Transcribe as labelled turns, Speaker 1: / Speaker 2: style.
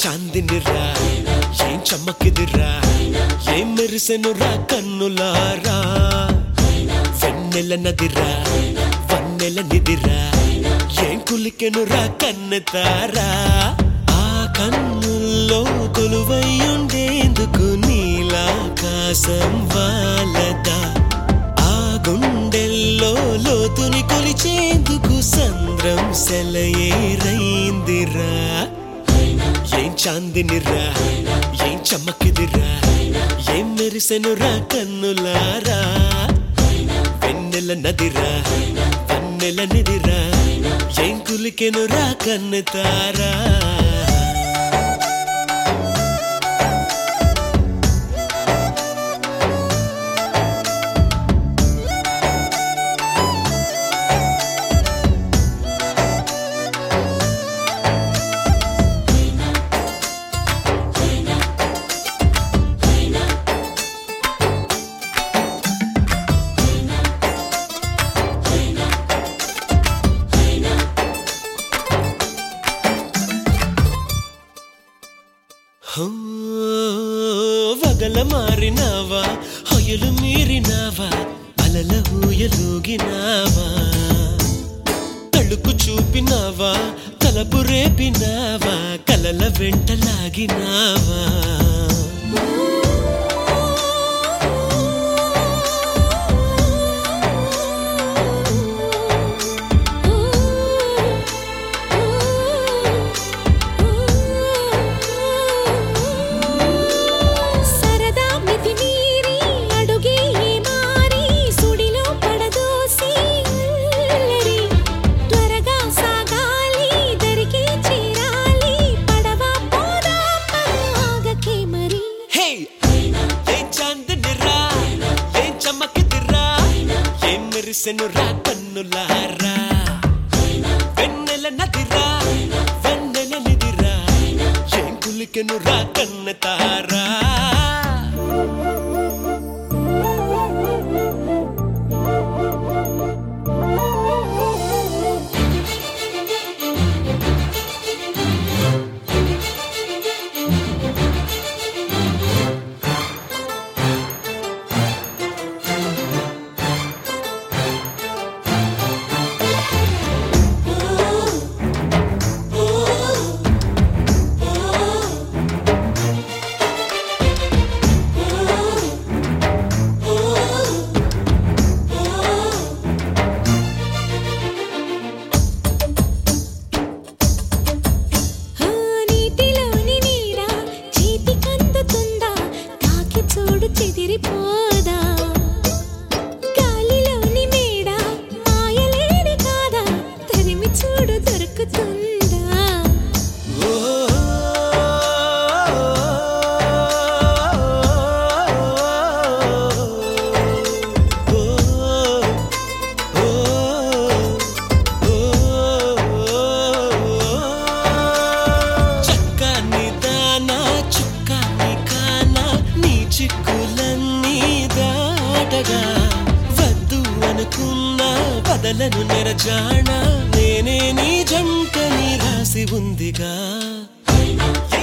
Speaker 1: చాందినిరా ఏం చమ్మకిదిరా ఏం మెరిసెనురా కన్నులారా వెన్నెల నదిరా వన్నెల నిదిరా ఏం కులికెనురా కన్నెతారా ఆ కన్నుల్లో కొలువయ్యుండేందుకు నీలాకాశం వాలదా ఆ గుండెల్లో లోతుని కొలిచేందుకు సంద్రం సెలయేరైందిరా ఏం చాందినిరా ఏం చమ్మకిదిరా ఏం మెరిసెనురా కన్నులారా వెన్నెల నదిరా వన్నెల నిదిరా ఏం కులికెనురా కన్నెతారా హో, వగల మారినావా హొయలు మీరినావా అలల ఊయలూగినావా తళుకు చూపినావా తలపు రేపినావా కలల వెంటలాగినావా
Speaker 2: సరదా మితి మీరి అడుగే మారి సుడిలో పడదోసి అల్లరి త్వరగా సాగాలి దరికి చేరాలి పడవ పోదా ఆగకే మరి
Speaker 1: హే ఏం చాందనిరా ఏం చమ్మకిదిరా ఏం మెరిసెనురా కన్నులారా వెన్నెల నదిరా వెన్నెల నిదిరా ఏం కులికెనురా కన్నెతారా
Speaker 2: ఆ నీటిలోని నీరా చేతికందుతుందా తాకి చూడు చెదిరిపోదా గాలిలోని మేడ మాయలేడి కాదా తరిమి చూడు దొరుకుతుందా
Speaker 1: ఓ చక్కని దానా చుక్కని కానా నీ చిక్కులన్నీ దాటగా వద్దు అనుకున్నా వదలను నెరజాణ నేనే నీ జంటని రాసి ఉందిగా